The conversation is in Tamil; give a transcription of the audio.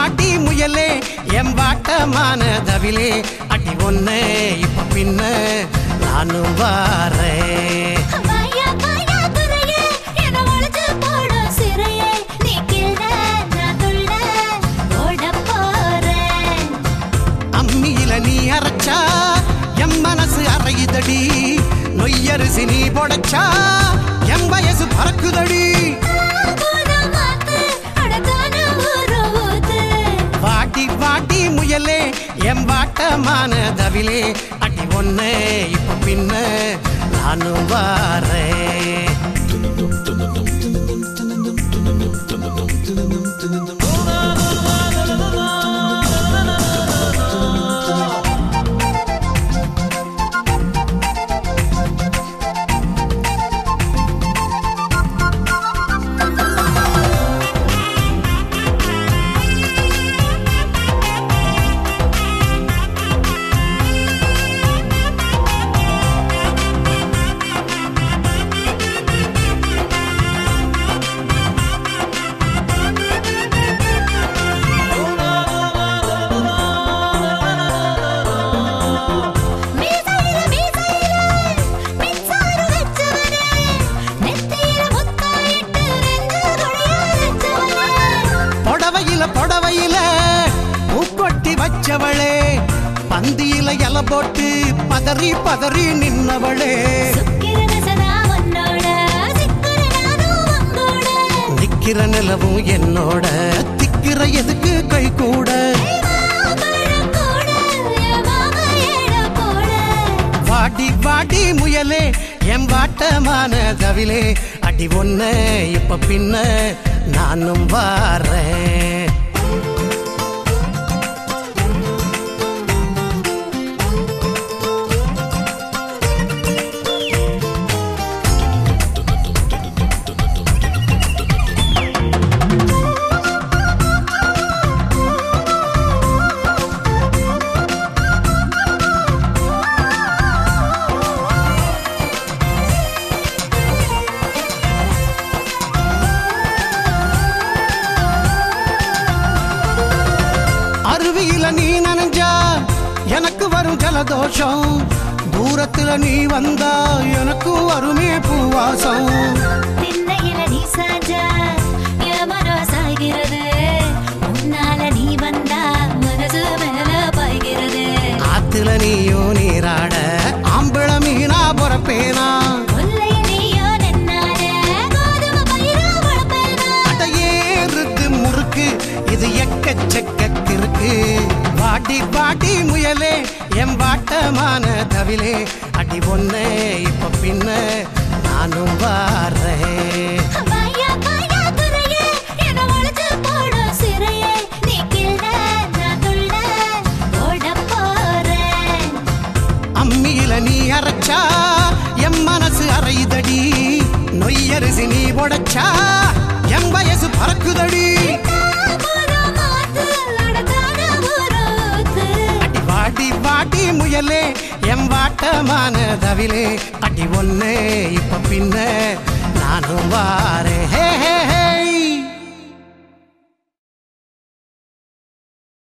வாடி முயலே எம்பாட்டமான தவிலே அடி ஒண்ணு இப்ப பின்ன நானும் வாரேன் வாயா வாயா துறையே என்ன ஒளிச்சு போடும் சிறையே நீ கிள்ள நான் துள்ள ஓடப் போறேன் அம்மியில நீ அரைச்சா எம் மனசு அறையுதடி நொய்யரிசி நீ பொடைச்சா எம் வயசு பறக்குதடி போதும் மாத்து அடக்கான ஊரு ஊத்து வாடி வாடி முயலே எம்பாட்டமான தவிலே அடி ஒண்ணு இப்ப பின்ன நானும் வாரேன் மீசையில மீசையில மின்சாரம் வச்சவனே நெத்தியில முத்தாயிட்டு ரெண்டு கொடியா வச்சவனே புடவையில புடவையில பூக்கொட்டி வச்சவளே பந்தியில இல போட்டு பதறி பதறி நின்னவளே சுக்கிரன சதா உன்னோட சிக்குற நானும் உங்கூட நிக்கிற நிலவும் என்னோட திக்கிற எதுக்கு கை கூட மாம்பழம் கூட என் மாமா ஏட போட வாடி வாடி முயலே என் வாட்டமான தவிலே அடி ஒண்ணு இப்ப பின்ன நானும் வாரேன் அருவியில நீ நனைஞ்சா எனக்கு வரும் ஜலதோஷம் தூரத்துல நீ வந்தா எனக்கு வருமே பூவாசம் திண்ணையில நீ சாஞ்சா என் மனம் சாய்கிறது உன்னால நீ வந்தா மனசு மேல பாய்கிறது ஆத்துல நீயும் நீராட ஆம்பள மீனா பொறப்பேனா கொல்லை நீயோ நின்னால கோதுமை பயிரா வளர்ப்பேனா அடையேறுது முறுக்கு இது எக்கச்சக்க கிறுக்கு வாடி வாடி முயலே எம்பாட்டமான தவிலே அடி ஒண்ணு இப்ப பின்ன நானும் வாரேன் வாயா வாயா துறையே என்ன ஒளிச்சு போடும் சிறையே நீ கிள்ள நான் துள்ள ஓடப் போறேன் அம்மியில நீ அரைச்சா எம் மனசு அறையுதடி நொய்யரிசி நீ உடைச்சா எம் வயசு பறக்குதடி போதும் மாத்து அடக்கான ஊரு ஊத்து அடி வாடி வாடி முயலே எம் வாட்டமான தவிலே அடி ஒண்ணு இப்ப பின்ன நானும் வாரே